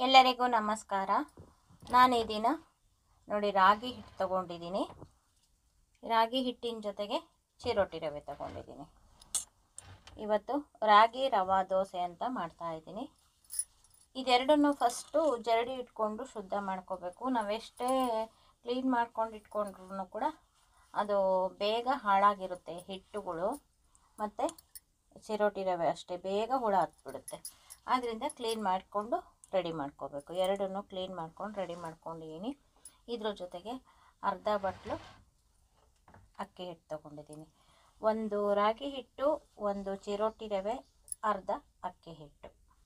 ಎಲ್ಲರಿಗೂ ನಮಸ್ಕಾರ ನಾನು ಈ ದಿನ ನೋಡಿ ರಾಗಿ ಹಿಟ್ಟು ತಗೊಂಡಿದ್ದೀನಿ ರಾಗಿ ಹಿಟ್ಟಿನ ಜೊತೆಗೆ ಚಿರೋಟಿ ರವೆ ತಗೊಂಡಿದ್ದೀನಿ ಇವತ್ತು ರಾಗಿ ರವಾ ದೋಸೆ ಅಂತ ಮಾಡ್ತಾ ಇದ್ದೀನಿ ಇದೆರಡನ್ನು ಫಸ್ಟು ಜರಡಿ ಇಟ್ಕೊಂಡು ಶುದ್ಧ ಮಾಡ್ಕೋಬೇಕು ನಾವೆಷ್ಟೇ ಕ್ಲೀನ್ ಮಾಡ್ಕೊಂಡು ಇಟ್ಕೊಂಡ್ರು ಕೂಡ ಅದು ಬೇಗ ಹಾಳಾಗಿರುತ್ತೆ ಹಿಟ್ಟುಗಳು ಮತ್ತು ಚಿರೋಟಿ ರವೆ ಅಷ್ಟೇ ಬೇಗ ಹುಳ ಹತ್ಬಿಡುತ್ತೆ ಆದ್ದರಿಂದ ಕ್ಲೀನ್ ಮಾಡಿಕೊಂಡು ರೆಡಿ ಮಾಡ್ಕೋಬೇಕು ಎರಡನ್ನೂ ಕ್ಲೀನ್ ಮಾಡ್ಕೊಂಡು ರೆಡಿ ಮಾಡ್ಕೊಂಡಿದ್ದೀನಿ ಇದ್ರ ಜೊತೆಗೆ ಅರ್ಧ ಬಟ್ಲು ಅಕ್ಕಿ ಹಿಟ್ಟು ತೊಗೊಂಡಿದ್ದೀನಿ ಒಂದು ರಾಗಿ ಹಿಟ್ಟು ಒಂದು ಚಿರೋಟಿ ರವೆ ಅರ್ಧ ಅಕ್ಕಿ ಹಿಟ್ಟು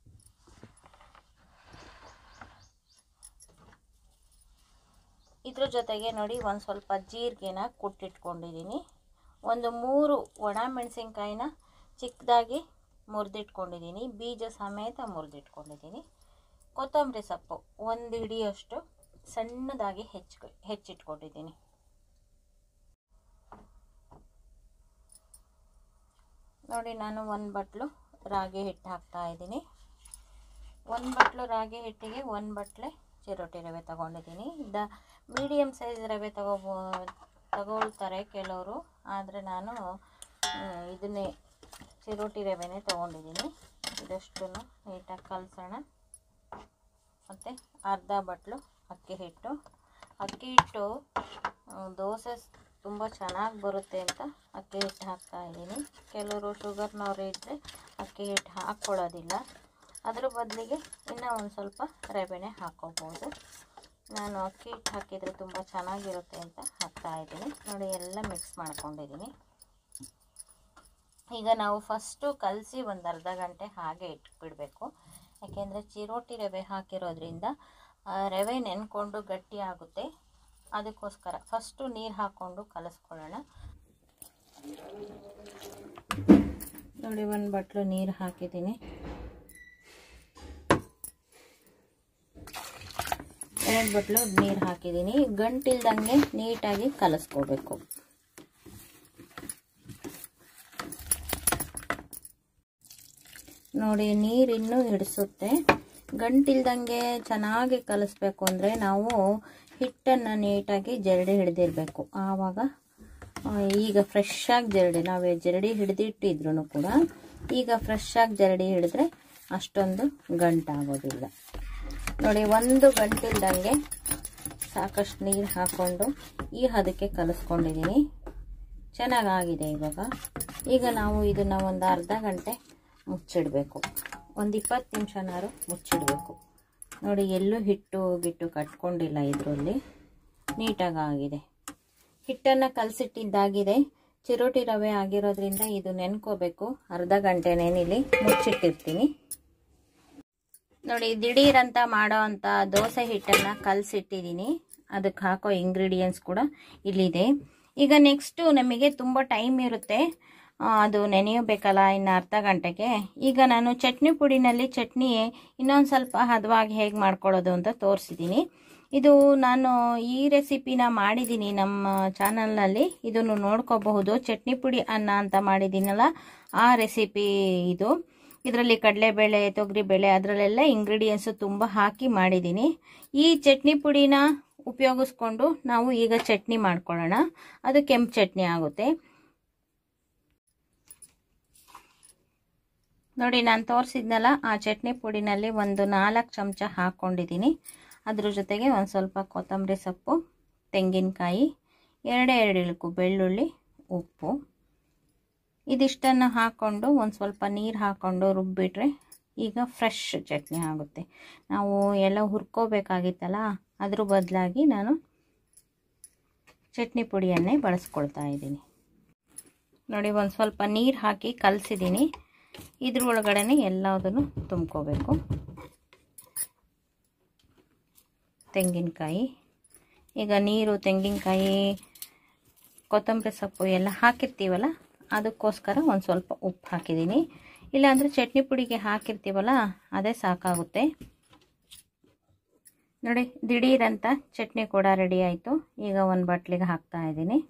ಇದ್ರ ಜೊತೆಗೆ ನೋಡಿ ಒಂದು ಸ್ವಲ್ಪ ಜೀರಿಗೆನ ಕುಟ್ಟಿಟ್ಕೊಂಡಿದ್ದೀನಿ ಒಂದು ಮೂರು ಒಣ ಮೆಣಸಿನ್ಕಾಯಿನ ಚಿಕ್ಕದಾಗಿ ಮುರಿದಿಟ್ಕೊಂಡಿದ್ದೀನಿ ಬೀಜ ಸಮೇತ ಮುರಿದಿಟ್ಕೊಂಡಿದ್ದೀನಿ ಕೊತ್ತಂಬರಿ ಸೊಪ್ಪು ಒಂದು ಹಿಡಿಯಷ್ಟು ಸಣ್ಣದಾಗಿ ಹೆಚ್ಚು ಹೆಚ್ಚಿಟ್ಕೊಂಡಿದ್ದೀನಿ ನೋಡಿ ನಾನು ಒಂದು ಬಟ್ಲು ರಾಗಿ ಹಿಟ್ಟು ಹಾಕ್ತಾ ಇದ್ದೀನಿ ಒಂದು ಬಟ್ಲು ರಾಗಿ ಹಿಟ್ಟಿಗೆ ಒಂದು ಬಟ್ಲೆ ಚಿರೋಟಿ ರವೆ ತೊಗೊಂಡಿದ್ದೀನಿ ದ ಮೀಡಿಯಮ್ ಸೈಜ್ ರವೆ ತಗೋಬೋ ತಗೊಳ್ತಾರೆ ಕೆಲವರು ಆದರೆ ನಾನು ಇದನ್ನೇ ಚಿರೋಟಿ ರವೆನೇ ತೊಗೊಂಡಿದ್ದೀನಿ ಇದಷ್ಟು ನೀಟಾಗಿ ಕಲಸೋಣ ಮತ್ತು ಅರ್ಧ ಬಟ್ಲು ಅಕ್ಕಿ ಹಿಟ್ಟು ಅಕ್ಕಿ ಹಿಟ್ಟು ದೋಸೆ ತುಂಬ ಚೆನ್ನಾಗಿ ಬರುತ್ತೆ ಅಂತ ಅಕ್ಕಿ ಹಿಟ್ಟು ಹಾಕ್ತಾ ಇದ್ದೀನಿ ಕೆಲವರು ಶುಗರ್ನವರು ಇದ್ದರೆ ಅಕ್ಕಿ ಹಿಟ್ಟು ಹಾಕ್ಕೊಳ್ಳೋದಿಲ್ಲ ಅದ್ರ ಬದಲಿಗೆ ಇನ್ನೂ ಒಂದು ಸ್ವಲ್ಪ ರವೆನೇ ಹಾಕ್ಕೋಬೋದು ನಾನು ಅಕ್ಕಿ ಹಿಟ್ಟು ಹಾಕಿದರೆ ತುಂಬ ಚೆನ್ನಾಗಿರುತ್ತೆ ಅಂತ ಹಾಕ್ತಾ ಇದ್ದೀನಿ ನೋಡಿ ಎಲ್ಲ ಮಿಕ್ಸ್ ಮಾಡ್ಕೊಂಡಿದ್ದೀನಿ ಈಗ ನಾವು ಫಸ್ಟು ಕಲಸಿ ಒಂದು ಅರ್ಧ ಗಂಟೆ ಹಾಗೆ ಇಟ್ಬಿಡಬೇಕು ಯಾಕೆಂದರೆ ಚಿರೋಟಿ ರವೆ ಹಾಕಿರೋದ್ರಿಂದ ರವೆ ನೆನ್ಕೊಂಡು ಗಟ್ಟಿ ಆಗುತ್ತೆ ಅದಕ್ಕೋಸ್ಕರ ಫಸ್ಟು ನೀರು ಹಾಕ್ಕೊಂಡು ಕಲಿಸ್ಕೊಳ್ಳೋಣ ನೋಡಿ ಒಂದು ಬಟ್ಲು ನೀರು ಹಾಕಿದ್ದೀನಿ ಎರಡು ಬಟ್ಲು ನೀರು ಹಾಕಿದ್ದೀನಿ ಗಂಟಿಲ್ದಂಗೆ ನೀಟಾಗಿ ಕಲಿಸ್ಕೋಬೇಕು ನೋಡಿ ನೀರು ಇನ್ನೂ ಹಿಡಿಸುತ್ತೆ ಗಂಟಿಲ್ದಂಗೆ ಚೆನ್ನಾಗಿ ಕಲಿಸ್ಬೇಕು ಅಂದರೆ ನಾವು ಹಿಟ್ಟನ್ನು ನೀಟಾಗಿ ಜರಡಿ ಹಿಡಿದಿರಬೇಕು ಆವಾಗ ಈಗ ಫ್ರೆಶ್ ಆಗಿ ಜರಡಿ ನಾವು ಜರಡಿ ಹಿಡಿದಿಟ್ಟಿದ್ರು ಕೂಡ ಈಗ ಫ್ರೆಶ್ ಆಗಿ ಜರಡಿ ಹಿಡಿದ್ರೆ ಅಷ್ಟೊಂದು ಗಂಟಾಗೋದಿಲ್ಲ ನೋಡಿ ಒಂದು ಗಂಟಿಲ್ದಂಗೆ ಸಾಕಷ್ಟು ನೀರು ಹಾಕ್ಕೊಂಡು ಈ ಹದಕ್ಕೆ ಕಲಿಸ್ಕೊಂಡಿದ್ದೀನಿ ಚೆನ್ನಾಗಾಗಿದೆ ಇವಾಗ ಈಗ ನಾವು ಇದನ್ನು ಒಂದು ಅರ್ಧ ಗಂಟೆ ಮುಚ್ಚಿಡಬೇಕು ಒಂದು ಇಪ್ಪತ್ತು ನಿಮಿಷನಾರು ಮುಚ್ಚಿಡಬೇಕು ನೋಡಿ ಎಲ್ಲೂ ಹಿಟ್ಟು ಗಿಟ್ಟು ಕಟ್ಕೊಂಡಿಲ್ಲ ಇದರಲ್ಲಿ ನೀಟಾಗಿ ಆಗಿದೆ ಹಿಟ್ಟನ್ನು ಕಲಸಿಟ್ಟಿದ್ದಾಗಿದೆ ಚಿರೋಟಿ ರವೆ ಆಗಿರೋದ್ರಿಂದ ಇದು ನೆನ್ಕೋಬೇಕು ಅರ್ಧ ಗಂಟೆ ನೆನಿಲಿ ಮುಚ್ಚಿಟ್ಟಿರ್ತೀನಿ ನೋಡಿ ದಿಢೀರಂತ ಮಾಡೋ ಅಂಥ ದೋಸೆ ಹಿಟ್ಟನ್ನು ಕಲಸಿಟ್ಟಿದ್ದೀನಿ ಅದಕ್ಕೆ ಹಾಕೋ ಇಂಗ್ರೀಡಿಯೆಂಟ್ಸ್ ಕೂಡ ಇಲ್ಲಿದೆ ಈಗ ನೆಕ್ಸ್ಟು ನಮಗೆ ತುಂಬ ಟೈಮ್ ಇರುತ್ತೆ ಅದು ನೆನೆಯಬೇಕಲ್ಲ ಇನ್ನು ಅರ್ಧ ಗಂಟೆಗೆ ಈಗ ನಾನು ಚಟ್ನಿ ಪುಡಿನಲ್ಲಿ ಚಟ್ನಿ ಇನ್ನೊಂದು ಸ್ವಲ್ಪ ಹದವಾಗಿ ಹೇಗೆ ಮಾಡ್ಕೊಳ್ಳೋದು ಅಂತ ತೋರಿಸಿದ್ದೀನಿ ಇದು ನಾನು ಈ ರೆಸಿಪಿನ ಮಾಡಿದ್ದೀನಿ ನಮ್ಮ ಚಾನಲ್ನಲ್ಲಿ ಇದನ್ನು ನೋಡ್ಕೋಬಹುದು ಚಟ್ನಿ ಪುಡಿ ಅನ್ನ ಅಂತ ಮಾಡಿದ್ದೀನಲ್ಲ ಆ ರೆಸಿಪಿ ಇದು ಇದರಲ್ಲಿ ಕಡಲೆಬೇಳೆ ತೊಗರಿಬೇಳೆ ಅದರಲ್ಲೆಲ್ಲ ಇಂಗ್ರೀಡಿಯೆಂಟ್ಸು ತುಂಬ ಹಾಕಿ ಮಾಡಿದ್ದೀನಿ ಈ ಚಟ್ನಿ ಪುಡಿನ ಉಪಯೋಗಿಸ್ಕೊಂಡು ನಾವು ಈಗ ಚಟ್ನಿ ಮಾಡ್ಕೊಳ್ಳೋಣ ಅದು ಕೆಂಪು ಚಟ್ನಿ ಆಗುತ್ತೆ ನೋಡಿ ನಾನು ತೋರಿಸಿದ್ನಲ್ಲ ಆ ಚಟ್ನಿ ಪುಡಿನಲ್ಲಿ ಒಂದು ನಾಲ್ಕು ಚಮಚ ಹಾಕ್ಕೊಂಡಿದ್ದೀನಿ ಅದ್ರ ಜೊತೆಗೆ ಒಂದು ಸ್ವಲ್ಪ ಕೊತ್ತಂಬರಿ ಸೊಪ್ಪು ತೆಂಗಿನಕಾಯಿ ಎರಡೇ ಎರಡು ಇಳುಕು ಬೆಳ್ಳುಳ್ಳಿ ಉಪ್ಪು ಇದಿಷ್ಟನ್ನು ಹಾಕ್ಕೊಂಡು ಒಂದು ಸ್ವಲ್ಪ ನೀರು ಹಾಕ್ಕೊಂಡು ರುಬ್ಬಿಟ್ರೆ ಈಗ ಫ್ರೆಶ್ ಚಟ್ನಿ ಆಗುತ್ತೆ ನಾವು ಎಲ್ಲ ಹುರ್ಕೋಬೇಕಾಗಿತ್ತಲ್ಲ ಅದ್ರ ಬದಲಾಗಿ ನಾನು ಚಟ್ನಿ ಪುಡಿಯನ್ನೇ ಬಳಸ್ಕೊಳ್ತಾ ಇದ್ದೀನಿ ನೋಡಿ ಒಂದು ಸ್ವಲ್ಪ ನೀರು ಹಾಕಿ ಕಲಸಿದ್ದೀನಿ ಇದ್ರ ಒಳಗಡೆ ಎಲ್ಲದನ್ನು ತುಂಬ್ಕೋಬೇಕು ತೆಂಗಿನಕಾಯಿ ಈಗ ನೀರು ತೆಂಗಿನಕಾಯಿ ಕೊತ್ತಂಬರಿ ಸೊಪ್ಪು ಎಲ್ಲ ಹಾಕಿರ್ತೀವಲ್ಲ ಅದಕ್ಕೋಸ್ಕರ ಒಂದು ಸ್ವಲ್ಪ ಉಪ್ಪು ಹಾಕಿದ್ದೀನಿ ಇಲ್ಲಾಂದರೆ ಚಟ್ನಿ ಪುಡಿಗೆ ಹಾಕಿರ್ತೀವಲ್ಲ ಅದೇ ಸಾಕಾಗುತ್ತೆ ನೋಡಿ ದಿಢೀರಂತ ಚಟ್ನಿ ಕೂಡ ರೆಡಿ ಆಯಿತು ಈಗ ಒಂದು ಬಾಟ್ಲಿಗೆ ಹಾಕ್ತಾ ಇದ್ದೀನಿ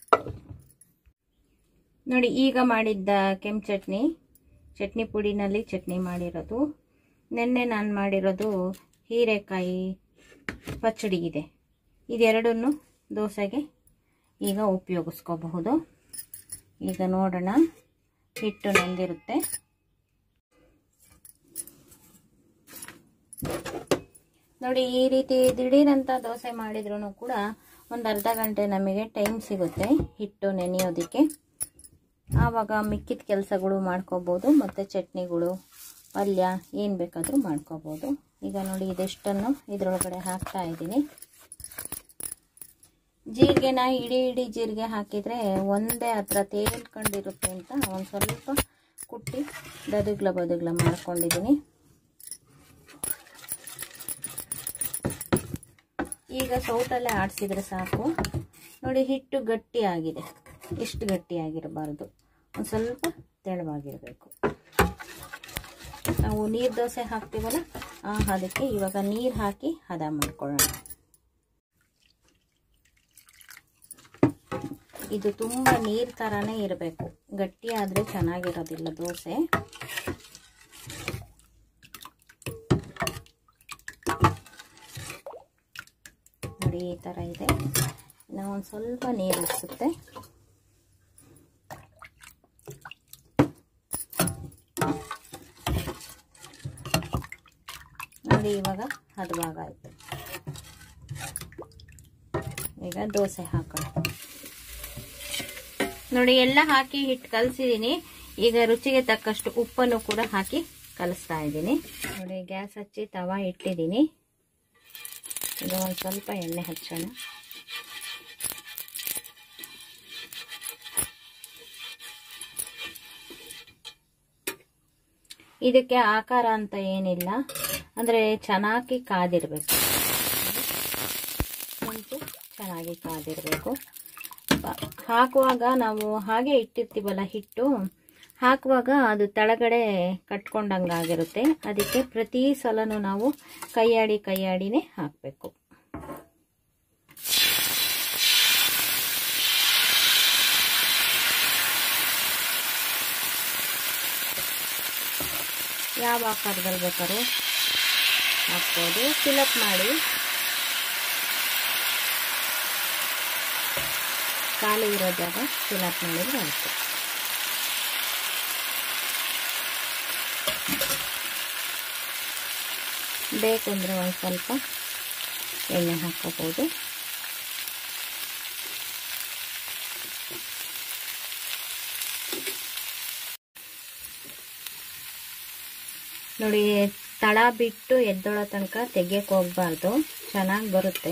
ನೋಡಿ ಈಗ ಮಾಡಿದ್ದ ಕೆಂಪು ಚಟ್ನಿ ಚಟ್ನಿ ಪುಡಿನಲ್ಲಿ ಚಟ್ನಿ ಮಾಡಿರೋದು ನಿನ್ನೆ ನಾನು ಮಾಡಿರೋದು ಹೀರೆಕಾಯಿ ಪಚ್ಚಡಿ ಇದೆ ಇದೆರಡನ್ನು ದೋಸೆಗೆ ಈಗ ಉಪಯೋಗಿಸ್ಕೋಬಹುದು ಈಗ ನೋಡೋಣ ಹಿಟ್ಟು ನೆಂದಿರುತ್ತೆ ನೋಡಿ ಈ ರೀತಿ ದಿಢೀರಂತ ದೋಸೆ ಮಾಡಿದ್ರೂ ಕೂಡ ಒಂದು ಅರ್ಧ ಗಂಟೆ ನಮಗೆ ಟೈಮ್ ಸಿಗುತ್ತೆ ಹಿಟ್ಟು ನೆನೆಯೋದಕ್ಕೆ ಆವಾಗ ಮಿಕ್ಕಿದ ಕೆಲಸಗಳು ಮಾಡ್ಕೋಬೋದು ಮತ್ತು ಚಟ್ನಿಗಳು ಪಲ್ಯ ಏನು ಬೇಕಾದರೂ ಮಾಡ್ಕೋಬೋದು ಈಗ ನೋಡಿ ಇದೆಷ್ಟನ್ನು ಇದರೊಳಗಡೆ ಹಾಕ್ತಾ ಇದ್ದೀನಿ ಜೀರಿಗೆನ ಇಡೀ ಇಡೀ ಜೀರಿಗೆ ಹಾಕಿದರೆ ಒಂದೇ ಹತ್ರ ತೇಲ್ಕೊಂಡಿರುತ್ತೆ ಅಂತ ಒಂದು ಸ್ವಲ್ಪ ಕುಟ್ಟಿ ಬದುಗ್ಲ ಬದುಗ್ಲ ಮಾಡ್ಕೊಂಡಿದ್ದೀನಿ ಈಗ ಸೌಟಲ್ಲೇ ಆಡಿಸಿದ್ರೆ ಸಾಕು ನೋಡಿ ಹಿಟ್ಟು ಗಟ್ಟಿಯಾಗಿದೆ ಇಷ್ಟು ಗಟ್ಟಿಯಾಗಿರಬಾರ್ದು ಒಂದು ಸ್ವಲ್ಪ ತೆಳುವಾಗಿರಬೇಕು ನಾವು ನೀರು ದೋಸೆ ಹಾಕ್ತೀವಲ್ಲ ಆ ಹದಕ್ಕೆ ಇವಾಗ ನೀರು ಹಾಕಿ ಹದ ಮಾಡ್ಕೊಳ್ಳೋಣ ಇದು ತುಂಬ ನೀರು ಥರನೇ ಇರಬೇಕು ಗಟ್ಟಿ ಆದರೆ ಚೆನ್ನಾಗಿರೋದಿಲ್ಲ ದೋಸೆ ನೋಡಿ ಈ ಥರ ಇದೆ ನಾವು ಒಂದು ಸ್ವಲ್ಪ ನೀರು ಇಡಿಸುತ್ತೆ ನೋಡಿ ಇವಾಗ ಹದವಾಗಾಯ್ತು ಈಗ ದೋಸೆ ಹಾಕೋಣ ನೋಡಿ ಎಲ್ಲ ಹಾಕಿ ಹಿಟ್ಟು ಕಲಸಿದ್ದೀನಿ ಈಗ ರುಚಿಗೆ ತಕ್ಕಷ್ಟು ಉಪ್ಪನ್ನು ಕೂಡ ಹಾಕಿ ಕಲಿಸ್ತಾ ಇದ್ದೀನಿ ನೋಡಿ ಗ್ಯಾಸ್ ಹಚ್ಚಿ ತವಾ ಇಟ್ಟಿದ್ದೀನಿ ಈಗ ಒಂದು ಸ್ವಲ್ಪ ಎಣ್ಣೆ ಹಚ್ಚೋಣ ಇದಕ್ಕೆ ಆಕಾರ ಅಂತ ಏನಿಲ್ಲ ಅಂದರೆ ಚೆನ್ನಾಗಿ ಕಾದಿರಬೇಕು ಮುಂಚೆ ಚೆನ್ನಾಗಿ ಕಾದಿರಬೇಕು ಹಾಕುವಾಗ ನಾವು ಹಾಗೆ ಇಟ್ಟಿರ್ತೀವಲ್ಲ ಹಿಟ್ಟು ಹಾಕುವಾಗ ಅದು ತಳಗಡೆ ಕಟ್ಕೊಂಡಂಗಾಗಿರುತ್ತೆ ಅದಕ್ಕೆ ಪ್ರತಿ ಸಲನೂ ನಾವು ಕೈಯಾಡಿ ಕೈಯಾಡಿನೇ ಹಾಕಬೇಕು ಯಾವ ಆಕಾರದಲ್ಲಿ ಬೇಕಾದ್ರೂ ಹಾಕ್ಬೋದು ಫಿಲಪ್ ಮಾಡಿ ಖಾಲಿ ಇರೋ ಜಾಗ ಫಿಲಪ್ ಮಾಡಿದ್ರೆ ಆಯಿತು ಬೇಕು ಅಂದರೆ ಒಂದು ಸ್ವಲ್ಪ ಎಣ್ಣೆ ಹಾಕೋಬೋದು ನೋಡಿ ತಳ ಬಿಟ್ಟು ಎದ್ದೊಳೋ ತನಕ ತೆಗಿಯಕ್ಕೆ ಹೋಗ್ಬಾರ್ದು ಚೆನ್ನಾಗಿ ಬರುತ್ತೆ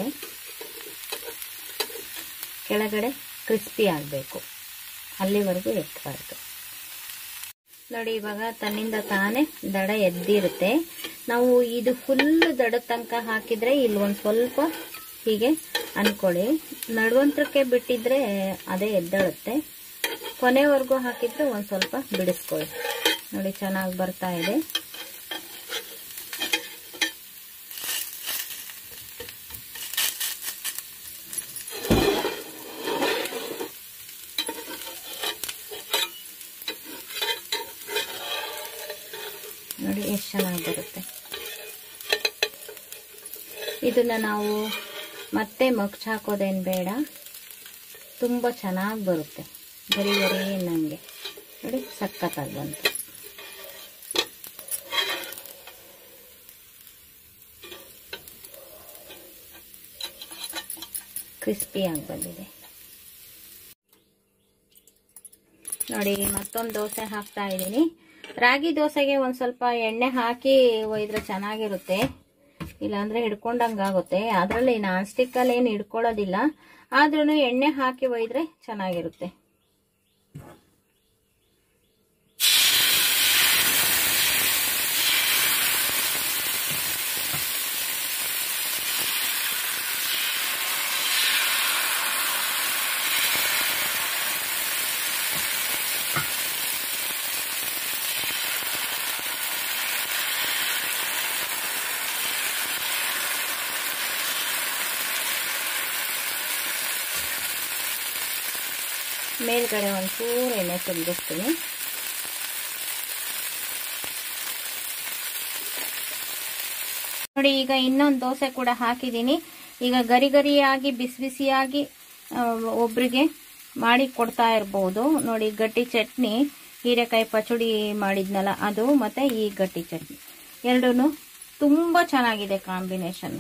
ಕೆಳಗಡೆ ಕ್ರಿಸ್ಪಿ ಆಗಬೇಕು ಅಲ್ಲಿವರೆಗೂ ಎತ್ತಬಾರ್ದು ನೋಡಿ ಇವಾಗ ತನ್ನಿಂದ ತಾನೇ ದಡ ಎದ್ದಿರುತ್ತೆ ನಾವು ಇದು ಫುಲ್ ದಡ ತನಕ ಹಾಕಿದ್ರೆ ಇಲ್ಲಿ ಒಂದು ಸ್ವಲ್ಪ ಹೀಗೆ ಅನ್ಕೊಳ್ಳಿ ನಡುವಂತ್ರಕ್ಕೆ ಬಿಟ್ಟಿದ್ರೆ ಅದೇ ಎದ್ದಳುತ್ತೆ ಕೊನೆವರೆಗೂ ಹಾಕಿದ್ರೆ ಒಂದು ಸ್ವಲ್ಪ ಬಿಡಿಸ್ಕೊಳ್ಳಿ ನೋಡಿ ಚೆನ್ನಾಗಿ ಬರ್ತಾ ಇದೆ ನೋಡಿ ಎಷ್ಟು ಚೆನ್ನಾಗಿ ಬರುತ್ತೆ ಇದನ್ನ ನಾವು ಮತ್ತೆ ಮಗ್ಚ್ ಹಾಕೋದೇನು ಬೇಡ ತುಂಬ ಚೆನ್ನಾಗಿ ಬರುತ್ತೆ ಗರಿ ಗರಿ ನಂಗೆ ನೋಡಿ ಸಖತ್ತಾಗಿ ಬಂತು ಕ್ರಿಸ್ಪಿಯಾಗಿ ಬಂದಿದೆ ನೋಡಿ ಮತ್ತೊಂದು ದೋಸೆ ಹಾಕ್ತಾ ಇದ್ದೀನಿ ರಾಗಿ ದೋಸೆಗೆ ಒಂದು ಸ್ವಲ್ಪ ಎಣ್ಣೆ ಹಾಕಿ ಒಯ್ದ್ರೆ ಚೆನ್ನಾಗಿರುತ್ತೆ ಇಲ್ಲಾಂದ್ರೆ ಹಿಡ್ಕೊಂಡಂಗಾಗುತ್ತೆ ಅದರಲ್ಲಿ ನಾನ್ ಸ್ಟಿಕ್ಕಲ್ಲಿ ಏನು ಹಿಡ್ಕೊಳ್ಳೋದಿಲ್ಲ ಆದ್ರೂ ಎಣ್ಣೆ ಹಾಕಿ ಒಯ್ದ್ರೆ ಚೆನ್ನಾಗಿರುತ್ತೆ ಮೇಲ್ಗಡೆ ಒಂಚೂರು ಎಣ್ಣೆ ತುಂಬಿಸ್ತೀನಿ ನೋಡಿ ಈಗ ಇನ್ನೊಂದು ದೋಸೆ ಕೂಡ ಹಾಕಿದ್ದೀನಿ ಈಗ ಗರಿ ಗರಿಯಾಗಿ ಬಿಸಿ ಬಿಸಿಯಾಗಿ ಆ, ಒಬ್ರಿಗೆ ಮಾಡಿ ಕೊಡ್ತಾ ಇರ್ಬೋದು ನೋಡಿ ಗಟ್ಟಿ ಚಟ್ನಿ ಹೀರೆಕಾಯಿ ಪಚಡಿ ಮಾಡಿದ್ನಲ್ಲ ಅದು ಮತ್ತೆ ಈ ಗಟ್ಟಿ ಚಟ್ನಿ ಎರಡೂ ತುಂಬ ಚೆನ್ನಾಗಿದೆ ಕಾಂಬಿನೇಷನ್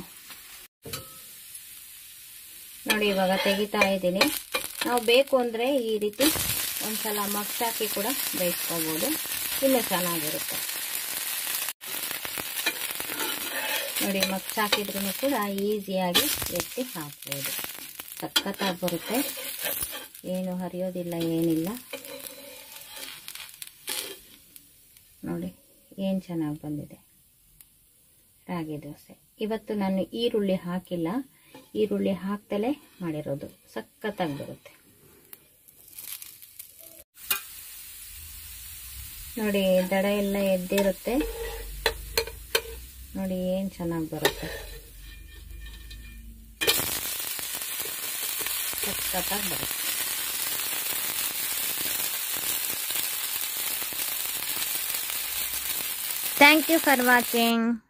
ನೋಡಿ ಇವಾಗ ತೆಗಿತಾ ಇದ್ದೀನಿ ನಾವು ಬೇಕು ಅಂದರೆ ಈ ರೀತಿ ಒಂದ್ಸಲ ಮಗ್ಸಾಕಿ ಕೂಡ ಬೇಯಿಸ್ಕೋಬೋದು ಇನ್ನೂ ಚೆನ್ನಾಗಿರುತ್ತೆ ನೋಡಿ ಮಗ್ಸ್ ಹಾಕಿದ್ರೂ ಕೂಡ ಈಸಿಯಾಗಿ ಎತ್ತಿ ಹಾಕ್ಬೋದು ಸಖತ್ತಾಗಿ ಬರುತ್ತೆ ಏನು ಹರಿಯೋದಿಲ್ಲ ಏನಿಲ್ಲ ನೋಡಿ ಏನು ಚೆನ್ನಾಗಿ ಬಂದಿದೆ ರಾಗಿ ದೋಸೆ ಇವತ್ತು ನಾನು ಈರುಳ್ಳಿ ಹಾಕಿಲ್ಲ ಈರುಳ್ಳಿ ಹಾಕ್ತಲೇ ಮಾಡಿರೋದು ಸಖತ್ತಾಗಿ ಬರುತ್ತೆ ನೋಡಿ ದಡ ಎಲ್ಲ ಎದ್ದಿರುತ್ತೆ ನೋಡಿ ಏನು ಚೆನ್ನಾಗಿ ಬರುತ್ತೆ ಸಖತ್ತಾಗಿ ಬರುತ್ತೆ ಥ್ಯಾಂಕ್ ಯು ಫಾರ್ ವಾಚಿಂಗ್